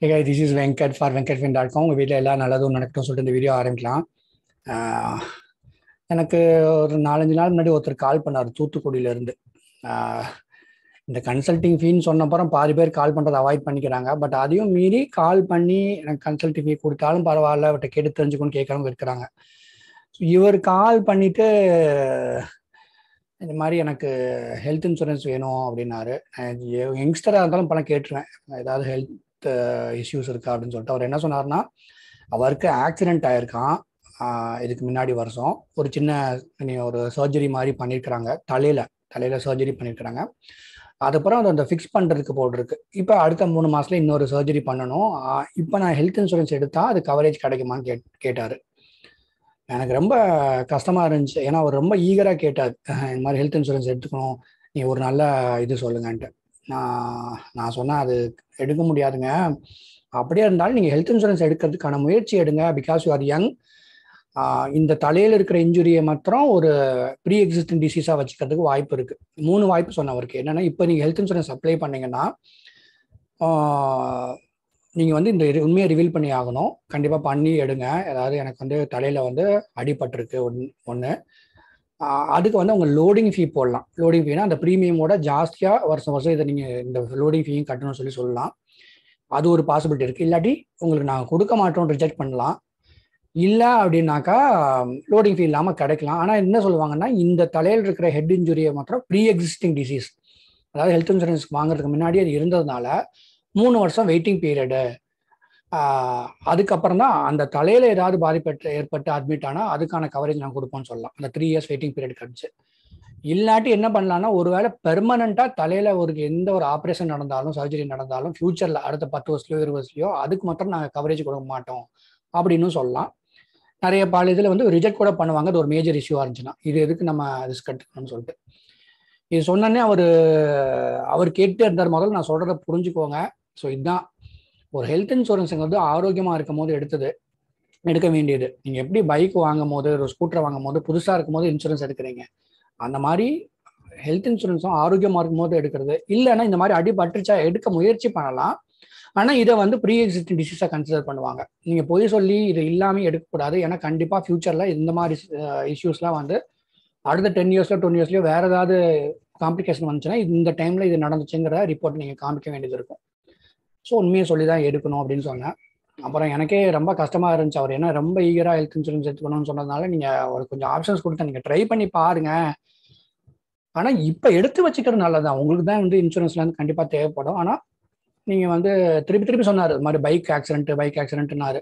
hey guys, this is Venkat for Venkatfin dot com உங்கள் வீட்டில் எல்லாம் நல்லதும் நடக்கட்டும் சொல்லிட்டு இந்த வீடியோ ஆரம்பிக்கலாம் ஆஹ் எனக்கு ஒரு நாலஞ்சு நாள் முன்னாடி ஒருத்தர் கால் பண்ணார் தூத்துக்குடியிலேருந்து இந்த கன்சல்டிங் ஃபீன்னு சொன்னப்புறம் பாதி பேர் கால் பண்ணுறதை அவாய்ட் பண்ணிக்கிறாங்க பட் அதையும் மீறி கால் பண்ணி எனக்கு கன்சல்டிங் ஃபீ கொடுத்தாலும் பரவாயில்ல அவர்கிட்ட கேட்டு தெரிஞ்சுக்கணும்னு கேட்குறவங்க இருக்கிறாங்க ஸோ இவர் கால் பண்ணிட்டு இந்த மாதிரி எனக்கு ஹெல்த் இன்சூரன்ஸ் வேணும் அப்படின்னாரு யங்ஸ்டராக இருந்தாலும் பணம் கேட்டுருவேன் ஏதாவது ஹெல்த் இஷ்யூஸ் இருக்கா அப்படின்னு சொல்லிட்டு அவர் என்ன சொன்னார்னா அவருக்கு ஆக்சிடென்ட் ஆயிருக்கான் ஆஹ் இதுக்கு முன்னாடி வருஷம் ஒரு சின்ன இனி ஒரு சர்ஜரி மாதிரி பண்ணியிருக்கிறாங்க தலையில தலையில சர்ஜரி பண்ணியிருக்கிறாங்க அதுக்கப்புறம் அது அந்த ஃபிக்ஸ் பண்ணுறதுக்கு போட்டிருக்கு இப்போ அடுத்த மூணு மாசத்துல இன்னொரு சர்ஜரி பண்ணணும் ஆஹ் இப்போ நான் ஹெல்த் இன்சூரன்ஸ் எடுத்தா அது கவரேஜ் கிடைக்குமான்னு கேட் கேட்டார் எனக்கு ரொம்ப கஷ்டமா இருந்துச்சு ஏன்னா அவர் ரொம்ப ஈகராக கேட்டார் அஹ் இந்த மாதிரி ஹெல்த் இன்சூரன்ஸ் எடுத்துக்கணும் நீ ஒரு நல்ல இது சொல்லுங்கன்ட்டு நான் நான் சொன்னேன் அது எடுக்க முடியாதுங்க அப்படியே இருந்தாலும் நீங்கள் ஹெல்த் இன்சூரன்ஸ் எடுக்கிறதுக்கான முயற்சி எடுங்க பிகாஸ் யூ ஆர் யங் இந்த தலையில் இருக்கிற இன்ஜுரியை மாத்திரம் ஒரு ப்ரீ எக்ஸிஸ்டிங் டிசீஸாக வச்சுக்கிறதுக்கு வாய்ப்பு இருக்கு மூணு வாய்ப்பு சொன்னேன் அவருக்கு என்னன்னா இப்போ நீங்கள் ஹெல்த் இன்சூரன்ஸ் அப்ளை பண்ணீங்கன்னா நீங்கள் வந்து இந்த ரி- உண்மையை ரிவீல் பண்ணி ஆகணும் கண்டிப்பாக பண்ணி எடுங்க அதாவது எனக்கு வந்து தலையில் வந்து அடிபட்டிருக்கு ஒன் ஒன்று அதுக்கு வந்து உங்கள் லோடிங் ஃபீ போடலாம் லோடிங் ஃபீனா அந்த ப்ரீமியமோட ஜாஸ்தியாக வருஷம் வருஷம் இதை நீங்கள் இந்த லோடிங் ஃபீயும் கட்டணும்னு சொல்லி சொல்லலாம் அது ஒரு பாசிபிலிட்டி இருக்குது இல்லாட்டி உங்களுக்கு நாங்கள் கொடுக்க மாட்டோம் ரிஜெக்ட் பண்ணலாம் இல்லை அப்படின்னாக்கா லோடிங் ஃபீ இல்லாமல் கிடைக்கலாம் ஆனால் என்ன சொல்லுவாங்கன்னா இந்த தலையில் இருக்கிற ஹெட் இன்ஜுரியை மாத்திரம் ப்ரீ எக்ஸிஸ்டிங் டிசீஸ் அதாவது ஹெல்த் இன்சூரன்ஸ் வாங்குறதுக்கு முன்னாடி அது இருந்ததுனால மூணு வருஷம் வெயிட்டிங் பீரியடு அதுக்கப்புறம் தான் அந்த தலையில ஏதாவது பாதிப்பு ஏற்பட்டு அட்மிட் ஆனால் அதுக்கான கவரேஜ் நான் கொடுப்போம்னு சொல்லலாம் அந்த த்ரீ இயர்ஸ் வெயிட்டிங் பீரியட் கழிச்சு இல்லாட்டி என்ன பண்ணலாம்னா ஒருவேளை பெர்மனண்டா தலையில ஒரு எந்த ஒரு ஆப்ரேஷன் நடந்தாலும் சர்ஜரி நடந்தாலும் ஃபியூச்சர்ல அடுத்த பத்து வருஷத்துலயோ இருபது வருஷத்துலயோ அதுக்கு மட்டும் நாங்கள் கவரேஜ் கொடுக்க மாட்டோம் அப்படின்னு சொல்லலாம் நிறைய பால் இதில் வந்து ரிஜெக்ட் கூட பண்ணுவாங்க அது ஒரு மேஜர் இஷ்யூவாக இருந்துச்சுன்னா இது எதுக்கு நம்ம ரிஸ்க் எடுத்துக்கணும்னு சொல்லிட்டு இது சொன்னோன்னே அவர் அவர் கேட்டே இருந்தார் முதல்ல நான் சொல்றத புரிஞ்சுக்கோங்க ஸோ இதுதான் ஒரு ஹெல்த் இன்சூரன்ஸுங்கிறது ஆரோக்கியமாக இருக்கும் போது எடுத்தது எடுக்க வேண்டியது நீங்கள் எப்படி பைக் வாங்கும் போது ஒரு ஸ்கூட்டர் வாங்கும் போது புதுசாக இருக்கும் போது இன்சூரன்ஸ் எடுக்கிறீங்க அந்த மாதிரி ஹெல்த் இன்சூரன்ஸும் ஆரோக்கியமாக இருக்கும் போது எடுக்கிறது இல்லைன்னா இந்த மாதிரி அடிபட்டுச்சா எடுக்க முயற்சி பண்ணலாம் ஆனால் இதை வந்து ப்ரீ எக்ஸிஸ்டிங் டிசீஸாக கன்சிடர் பண்ணுவாங்க நீங்கள் பொய் சொல்லி இது இல்லாமல் எடுக்கக்கூடாது ஏன்னா கண்டிப்பாக ஃபியூச்சரில் இந்த மாதிரி இஷ்யூஸ்லாம் வந்து அடுத்த டென் இயர்ஸ்ல டுவெண்ட்டி இயர்ஸ்லயோ வேற ஏதாவது காம்ப்ளிகேஷன் வந்துச்சுன்னா இந்த டைம்ல இது நடந்துச்சுங்கிற ரிப்போர்ட் நீங்க காமிக்க வேண்டியது இருக்கும் ஸோ உண்மையை சொல்லி தான் எடுக்கணும் அப்படின்னு சொன்னேன் அப்புறம் எனக்கே ரொம்ப கஷ்டமா இருந்துச்சு அவர் என்ன ரொம்ப ஈகரா ஹெல்த் இன்சூரன்ஸ் எடுத்துக்கணும்னு சொன்னதுனால நீங்க ஒரு கொஞ்சம் ஆப்ஷன்ஸ் கொடுத்து நீங்க ட்ரை பண்ணி பாருங்க ஆனா இப்ப எடுத்து வச்சுக்கிறது நல்லதுதான் உங்களுக்கு தான் வந்து இன்சூரன்ஸ்ல இருந்து கண்டிப்பா தேவைப்படும் ஆனா நீங்க வந்து திருப்பி திருப்பி சொன்னாரு இது மாதிரி பைக் ஆக்சிடென்ட் பைக் ஆக்சிடென்ட்னாரு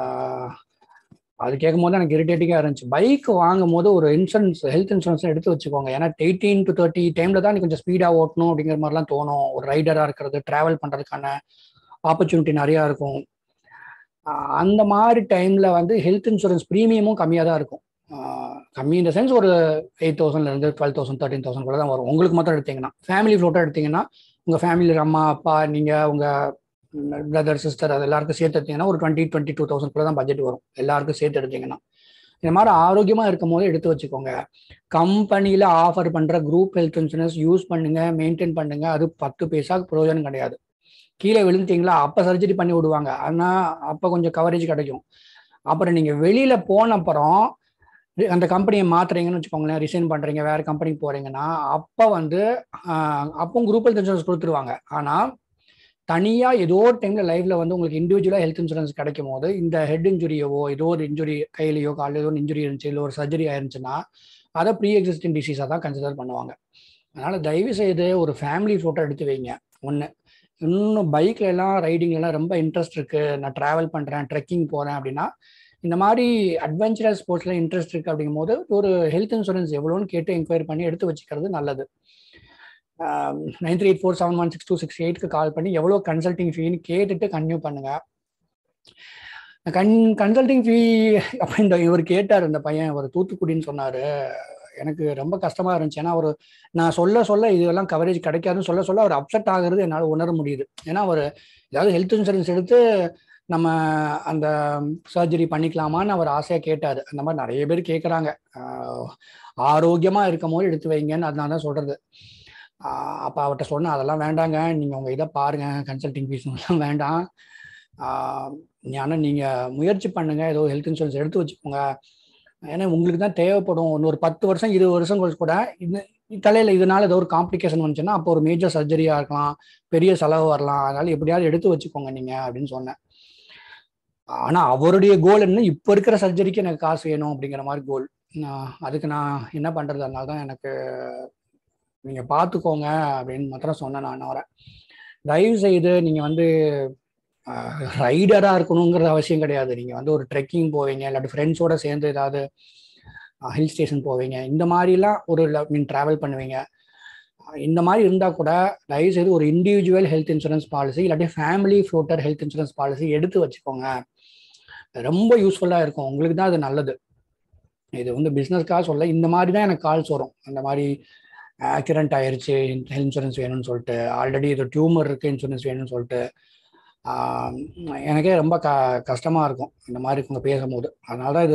அது கேட்கும் போது எனக்கு இரிட்டேட்டிங்காக இருந்துச்சு பைக் வாங்கும் போது ஒரு இன்சூரன்ஸ் ஹெல்த் இன்சூரன்ஸ் எடுத்து வச்சுக்கோங்க ஏன்னா எயிட்டீன் டு தேர்ட்டி டைம்ல தான் நீ கொஞ்சம் ஸ்பீடாக ஓட்டணும் அப்படிங்கிற மாதிரிலாம் தோணும் ஒரு ரைடராக இருக்கிறது டிராவல் பண்ணுறதுக்கான ஆப்பர்ச்சுனிட்டி நிறையா இருக்கும் ஆஹ் அந்த மாதிரி டைம்ல வந்து ஹெல்த் இன்சூரன்ஸ் ப்ரீமியமும் கம்மியாக தான் இருக்கும் ஆஹ் கம்மி இந்த சென்ஸ் ஒரு எயிட் தௌசண்ட்லேருந்து டுவெல் தௌசண்ட் தேர்ட்டின் தௌசண்ட் கூட தான் வரும் உங்களுக்கு மட்டும் எடுத்தீங்கன்னா ஃபேமிலி ஃப்ளோட்டாக எடுத்தீங்கன்னா உங்கள் ஃபேமிலியில் அம்மா அப்பா நீங்கள் உங்கள் பிரதர் சிஸ்டர் அது எல்லாருக்கும் சேர்த்து எடுத்தீங்கன்னா ஒரு டுவெண்ட்டி டுவெண்ட்டி டூ தௌசண்ட் கூட தான் பட்ஜெட் வரும் எல்லாருக்கும் சேர்த்து எடுத்தீங்கன்னா இந்த மாதிரி ஆரோக்கியமா இருக்கும் போது எடுத்து வச்சுக்கோங்க கம்பெனியில ஆஃபர் பண்ற குரூப் ஹெல்த் இன்சூரன்ஸ் யூஸ் பண்ணுங்க மெயின்டைன் பண்ணுங்க அது பத்து பைசாக்கு பிரயோஜனம் கிடையாது கீழே விழுந்துட்டீங்களா அப்ப சர்ஜரி பண்ணி விடுவாங்க ஆனா அப்ப கொஞ்சம் கவரேஜ் கிடைக்கும் அப்புறம் நீங்க வெளியில போன அப்புறம் அந்த கம்பெனியை மாத்துறீங்கன்னு வச்சுக்கோங்களேன் ரிசைன் பண்றீங்க வேற கம்பெனிக்கு போறீங்கன்னா அப்ப வந்து அப்போ குரூப் ஹெல்த் இன்சூரன்ஸ் கொடுத்துருவாங்க ஆனா தனியா ஏதோ ஒரு டைம்ல லைஃப்ல வந்து உங்களுக்கு இண்டிவிஜுவலா ஹெல்த் இன்சூரன்ஸ் கிடைக்கும் போது இந்த ஹெட் இன்ஜுரியவோ ஏதோ ஒரு இன்ஜுரி கையிலையோ காலையிலோ ஒரு இன்ஜுரி இருந்துச்சு இல்லை ஒரு சர்ஜரி ஆயிருந்துச்சுன்னா அதை ப்ரீ எக்ஸிஸ்டிங் டிசீஸாக தான் கன்சிடர் பண்ணுவாங்க அதனால தயவு செய்து ஒரு ஃபேமிலி ஃபோட்டோ எடுத்து வைங்க ஒன்று இன்னும் பைக்ல எல்லாம் ரைடிங்ல எல்லாம் ரொம்ப இன்ட்ரெஸ்ட் இருக்கு நான் டிராவல் பண்றேன் ட்ரெக்கிங் போறேன் அப்படின்னா இந்த மாதிரி அட்வென்ச்சரஸ் ஸ்போர்ட்ஸ்ல இன்ட்ரெஸ்ட் இருக்கு அப்படிங்கும் போது ஒரு ஹெல்த் இன்சூரன்ஸ் எவ்வளோன்னு கேட்டு என்கொயரி பண்ணி எடுத்து வச்சுக்கிறது நல்லது nine three eight four seven one six two six எயிட்க்கு கால் பண்ணி எவ்வளோ கன்சல்டிங் ஃபீன்னு கேட்டுட்டு கன்டினியூ பண்ணுங்க கன் கன்சல்டிங் ஃபீ அப்படின்ற இவர் கேட்டார் இந்த பையன் ஒரு தூத்துக்குடின்னு சொன்னாரு எனக்கு ரொம்ப கஷ்டமா இருந்துச்சு ஏன்னா ஒரு நான் சொல்ல சொல்ல இதெல்லாம் கவரேஜ் கிடைக்காதுன்னு சொல்ல சொல்ல அவர் அப்செட் ஆகுறது என்னால் உணர முடியுது ஏன்னா அவர் ஏதாவது ஹெல்த் இன்சூரன்ஸ் எடுத்து நம்ம அந்த சர்ஜரி பண்ணிக்கலாமான்னு அவர் ஆசையாக கேட்டார் அந்த மாதிரி நிறைய பேர் கேட்குறாங்க ஆரோக்கியமாக இருக்கும் போது எடுத்து வைங்கன்னு அதனால தான் சொல்கிறது அப்போ அவர்கிட்ட சொன்னேன் அதெல்லாம் வேண்டாங்க நீங்கள் உங்கள் இதை பாருங்கள் கன்சல்டிங் ஃபீஸ் எல்லாம் வேண்டாம் ஆனால் நீங்கள் முயற்சி பண்ணுங்கள் ஏதோ ஹெல்த் இன்சூரன்ஸ் எடுத்து வச்சுக்கோங்க ஏன்னா உங்களுக்கு தான் தேவைப்படும் இன்னொரு பத்து வருஷம் இருபது வருஷம் கழிச்சு கூட இது தலையில் இதனால ஏதோ ஒரு காம்ப்ளிகேஷன் வந்துச்சுன்னா அப்போ ஒரு மேஜர் சர்ஜரியாக இருக்கலாம் பெரிய செலவு வரலாம் அதனால எப்படியாவது எடுத்து வச்சுக்கோங்க நீங்கள் அப்படின்னு சொன்னேன் ஆனால் அவருடைய கோல் என்ன இப்போ இருக்கிற சர்ஜரிக்கு எனக்கு காசு வேணும் அப்படிங்கிற மாதிரி கோல் அதுக்கு நான் என்ன பண்ணுறது அதனால தான் எனக்கு நீங்கள் பார்த்துக்கோங்க அப்படின்னு மாத்திரம் சொன்னேன் நான் அவரை தயவு செய்து நீங்கள் வந்து ரைடராக இருக்கணுங்கிற அவசியம் கிடையாது நீங்கள் வந்து ஒரு ட்ரெக்கிங் போவீங்க இல்லாட்டி ஃப்ரெண்ட்ஸோட சேர்ந்து ஏதாவது ஹில் ஸ்டேஷன் போவீங்க இந்த மாதிரிலாம் ஒரு மீன் ட்ராவல் பண்ணுவீங்க இந்த மாதிரி இருந்தால் கூட தயவுசெய்து ஒரு இண்டிவிஜுவல் ஹெல்த் இன்சூரன்ஸ் பாலிசி இல்லாட்டி family floater health insurance policy எடுத்து வச்சுக்கோங்க ரொம்ப யூஸ்ஃபுல்லாக இருக்கும் உங்களுக்கு தான் அது நல்லது இது வந்து பிஸ்னஸ்க்காக சொல்ல இந்த மாதிரி தான் எனக்கு கால்ஸ் வரும் அந்த மாதிரி ஆக்சிடென்ட் ஆயிடுச்சு ஹெல்த் இன்சூரன்ஸ் வேணும்னு சொல்லிட்டு ஆல்ரெடி இது டியூமர் இருக்குது இன்சூரன்ஸ் வேணும்னு சொல்லிட்டு எனக்கே ரொம்ப க கஷ்டமாக இருக்கும் இந்த மாதிரி இவங்க பேசும்போது அதனால தான் இது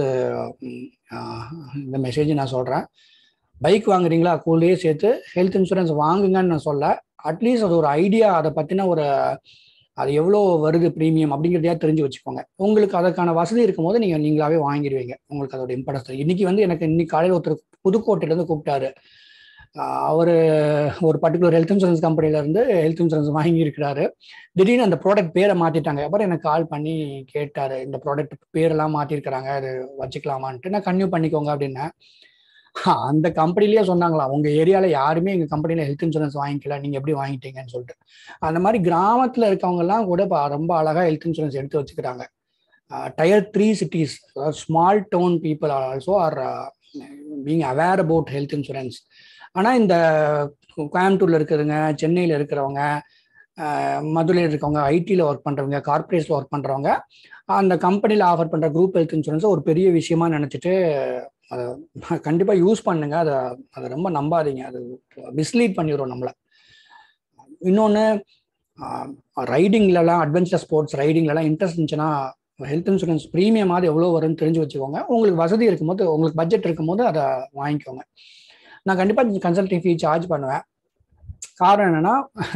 இந்த மெசேஜ் நான் சொல்கிறேன் பைக் வாங்குறீங்களா கூடயே சேர்த்து ஹெல்த் இன்சூரன்ஸ் வாங்குங்கன்னு நான் சொல்ல அட்லீஸ்ட் அது ஒரு ஐடியா அதை பற்றின ஒரு அது எவ்வளோ வருது ப்ரீமியம் அப்படிங்கிறதையா தெரிஞ்சு வச்சுக்கோங்க உங்களுக்கு அதற்கான வசதி இருக்கும் போது நீங்கள் நீங்களாவே வாங்கிடுவீங்க உங்களுக்கு அதோட இம்பார்ட்டன்ஸ் இன்னைக்கு வந்து எனக்கு இன்னைக்கு காலையில் ஒருத்தர் புதுக்கோட்டையிலேருந்து கூப்பிட்டாரு அவர் ஒரு பர்டிகுலர் ஹெல்த் இன்சூரன்ஸ் கம்பெனிலேருந்து ஹெல்த் இன்சூரன்ஸ் வாங்கியிருக்கிறாரு திடீர்னு அந்த ப்ராடக்ட் பேரை மாற்றிட்டாங்க அப்புறம் எனக்கு கால் பண்ணி கேட்டார் இந்த ப்ராடக்ட் பேரெல்லாம் மாற்றிருக்கிறாங்க அது வச்சுக்கலாமான்ட்டு நான் கன்யூ பண்ணிக்கோங்க அப்படின்னேன் அந்த கம்பெனிலேயே சொன்னாங்களா உங்க ஏரியாவில் யாருமே எங்கள் கம்பெனியில் ஹெல்த் இன்சூரன்ஸ் வாங்கிக்கல நீங்கள் எப்படி வாங்கிட்டீங்கன்னு சொல்லிட்டு அந்த மாதிரி கிராமத்தில் இருக்கவங்கெல்லாம் கூட இப்போ ரொம்ப அழகாக ஹெல்த் இன்சூரன்ஸ் எடுத்து வச்சுக்கிறாங்க tier three cities small town people also are being aware about health insurance ஆனால் இந்த கோயம்புத்தூரில் இருக்கிறவங்க சென்னையில் இருக்கிறவங்க மதுரையில் இருக்கவங்க ஐடியில் ஒர்க் பண்ணுறவங்க கார்பரேட்ஸில் ஒர்க் பண்ணுறவங்க அந்த கம்பெனியில் ஆஃபர் பண்ணுற குரூப் ஹெல்த் இன்சூரன்ஸை ஒரு பெரிய விஷயமா நினச்சிட்டு அதை கண்டிப்பாக யூஸ் பண்ணுங்க அதை அதை ரொம்ப நம்பாதீங்க அது மிஸ்லீட் பண்ணிடுவோம் நம்மளை இன்னொன்று ரைடிங்லலாம் அட்வென்ச்சர் ஸ்போர்ட்ஸ் ரைடிங்லலாம் இன்ட்ரெஸ்ட் இருந்துச்சுன்னா ஹெல்த் இன்சூரன்ஸ் ப்ரீமியமாவது எவ்வளோ வரும்னு தெரிஞ்சு வச்சுக்கோங்க உங்களுக்கு வசதி இருக்கும்போது உங்களுக்கு பட்ஜெட் இருக்கும்போது அதை வாங்கிக்கோங்க நான் கண்டிப்பாக கன்சல்டிங் ஃபீ சார்ஜ் பண்ணுவேன் காரணம் என்னென்னா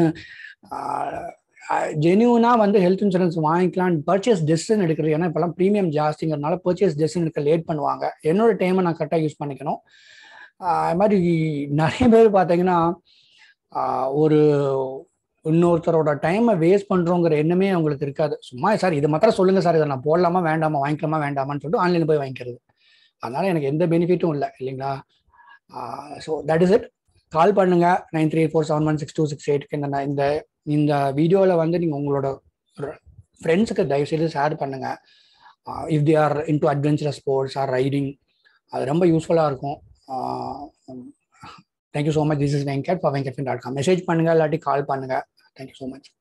ஜென்யூனாக வந்து ஹெல்த் இன்சூரன்ஸ் வாங்கிக்கலாம் பர்ச்சேஸ் டெசிஷன் எடுக்கிறது ஏன்னா இப்போலாம் ப்ரீமியம் ஜாஸ்திங்கிறதுனால பர்ச்சேஸ் டெசிஷன் எடுக்க லேட் பண்ணுவாங்க என்னோட டைமை நான் கரெக்டாக யூஸ் பண்ணிக்கணும் அது மாதிரி நிறைய பேர் பார்த்தீங்கன்னா ஒரு இன்னொருத்தரோட டைமை வேஸ்ட் பண்ணுறோங்கிற எண்ணமே அவங்களுக்கு இருக்காது சும்மா சார் இது மாத்திரம் சொல்லுங்கள் சார் இதை நான் போடலாமா வேண்டாமா வாங்கிக்கலாமா வேண்டாமான்னு சொல்லிட்டு ஆன்லைனில் போய் வாங்கிக்கிறது அதனால எனக்கு எந்த பெனிஃபிட்டும் இல்லை இல்லைங்களா so that is it call பண்ணுங்க nine three four seven one six two six எயிட்க்கு இந்த இந்த இந்த வீடியோவில் வந்து நீங்கள் உங்களோட ஃப்ரெண்ட்ஸுக்கு தயவுசெய்து ஷேர் பண்ணுங்க if they are into adventurous sports or riding அது ரொம்ப யூஸ்ஃபுல்லாக இருக்கும் thank you so much this is Venkat for Venkat dot com message பண்ணுங்க இல்லாட்டி கால் பண்ணுங்க தேங்க்யூ ஸோ மச்